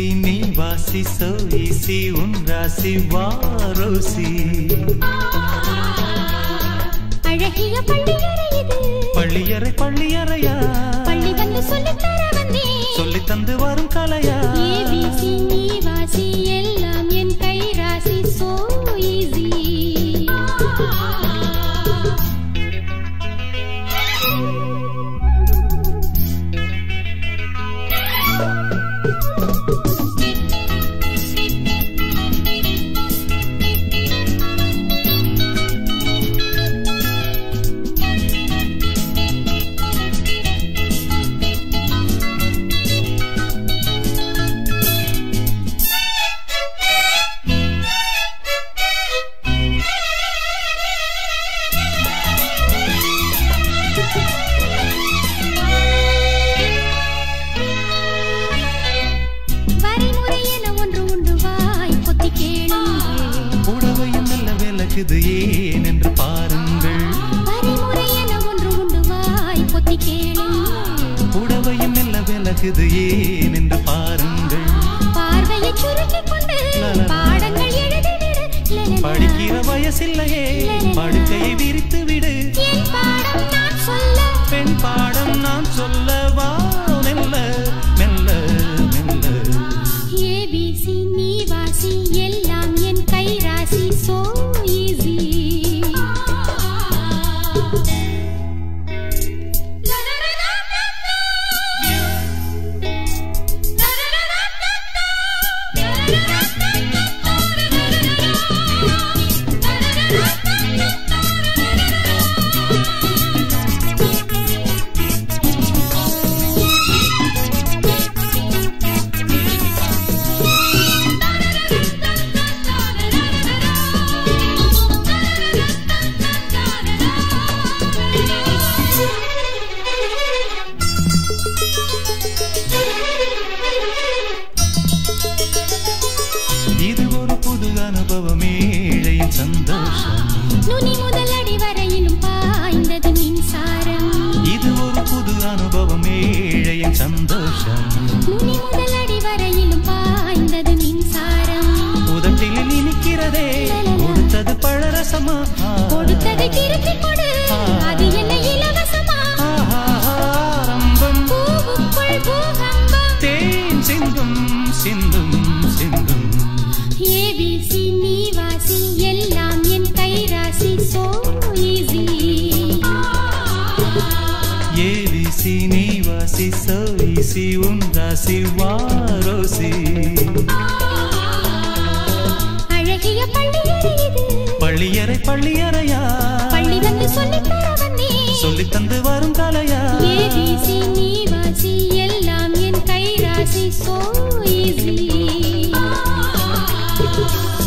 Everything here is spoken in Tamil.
ஏபிசி நீ வாசி சோ ஈசி உன் ராசி வாரோசி அழகிய பள்ளியறை இது பள்ளியறை பள்ளியறையா பள்ளி வந்து சொல்லித் தர வந்தேன் சொல்லி தந்து வரும் கலையா ஏபிசி நீ வாசி எல்லாம் என் கை ராசி சோ ஈஸி வரைமுறை என ஒன்று உண்டு வாய் பொத்தி கேளுங்கள் புடவையும் நல்ல விளக்குது ஏன் என்று பாருங்கள் வரைமுறை என ஒன்று உண்டு வாய் பொத்தி கேளுங்கள் புடவையும் நல்ல விளக்குது ஏன் என்று பாருங்கள் பார்வையை சுருக்கிக் கொண்டு லலலா. பாடங்கள் எழுதிவிடு லலலா. படிக்கிற வயசில்லையே படுக்கையை விரித்து விடு என் பாடம் நான் சொல்ல பெண் பாடம் நான் சொல்லவா மெல்ல மெல்ல மெல்ல ஏபிசி நீ வாசி எல்லாம் என் கை ராசி சோ ஈஸி இது ஒரு புது அனுபவம் ஏழையின் சந்தோஷம் நுனி முதல் அடி வரையிலும் பாய்ந்தது மின்சாரம் இது ஒரு புது அனுபவம் ஏழையின் சந்தோஷம் நுனி முதல் அடி வரையிலும் பாய்ந்தது மின்சாரம் உதட்டில் இனிக்கிறதே கொடுத்தது பழரசமா கொடுத்ததை திருப்பி கொடு அது என்ன இலவசமா ஆஹா, ஆரம்பம் பூவுக்குள் பூகம்பம் தேன் சிந்தும் சிந்தும் சிந்தும் ஏபிசி நீ வாசி எல்லாம் என் கை ராசி சோ ஈஸி ஏவிசி நீ வாசி சோவிசி உன் ராசி வாரோசி அழகிய பள்ளியறை இது பள்ளியறை பள்ளியறையா பள்ளி வந்து சொல்லித் தர வந்தேன் சொல்லி தந்து வரும் கலையா ஏபிசி நீ வாசி எல்லாம் என் கை ராசி சோ ஈஸி